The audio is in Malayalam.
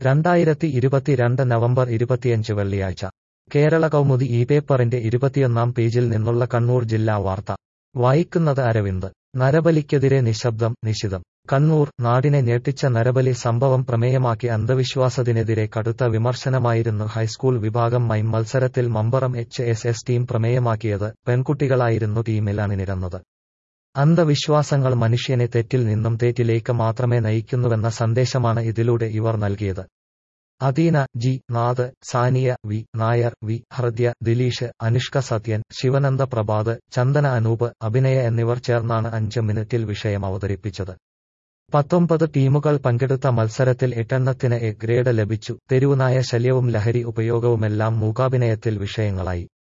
രണ്ടായിരത്തി ഇരുപത്തിരണ്ട് നവംബർ ഇരുപത്തിയഞ്ച് വെള്ളിയാഴ്ച കേരള കൗമുദി ഈ പേപ്പറിന്റെ ഇരുപത്തിയൊന്നാം പേജിൽ നിന്നുള്ള കണ്ണൂർ ജില്ലാ വാർത്ത വായിക്കുന്നത് അരവിന്ദ് നരബലിക്കെതിരെ നിശബ്ദം നിശിതം കണ്ണൂർ നാടിനെ ഞെട്ടിച്ച നരബലി സംഭവം പ്രമേയമാക്കി അന്ധവിശ്വാസത്തിനെതിരെ കടുത്ത വിമർശനമായിരുന്നു ഹൈസ്കൂൾ വിഭാഗം മൈം മത്സരത്തിൽ Mambaram H S S team പ്രമേയമാക്കിയത് പെൺകുട്ടികളായിരുന്നു ടീമിൽ അണിനിരന്നത് അന്ധവിശ്വാസങ്ങൾ മനുഷ്യനെ തെറ്റിൽ നിന്നും തെറ്റിലേക്ക് മാത്രമേ നയിക്കുന്നുവെന്ന സന്ദേശമാണ് ഇതിലൂടെ ഇവർ നൽകിയത് Adeena G Nath Sania V Nair V Hridya Dileesh Anushka Sathyan Sivananda Prabhath Chandana Anoop Abhinaya എന്നിവർ ചേർന്നാണ് അഞ്ച് മിനിറ്റിൽ വിഷയം അവതരിപ്പിച്ചത് പത്തൊമ്പത് ടീമുകൾ പങ്കെടുത്ത മത്സരത്തിൽ എട്ടെണ്ണത്തിന് എ ഗ്രേഡ് ലഭിച്ചു തെരുവുനായ ശല്യവും ലഹരി ഉപയോഗവുമെല്ലാം മൂകാഭിനയത്തിൽ വിഷയങ്ങളായി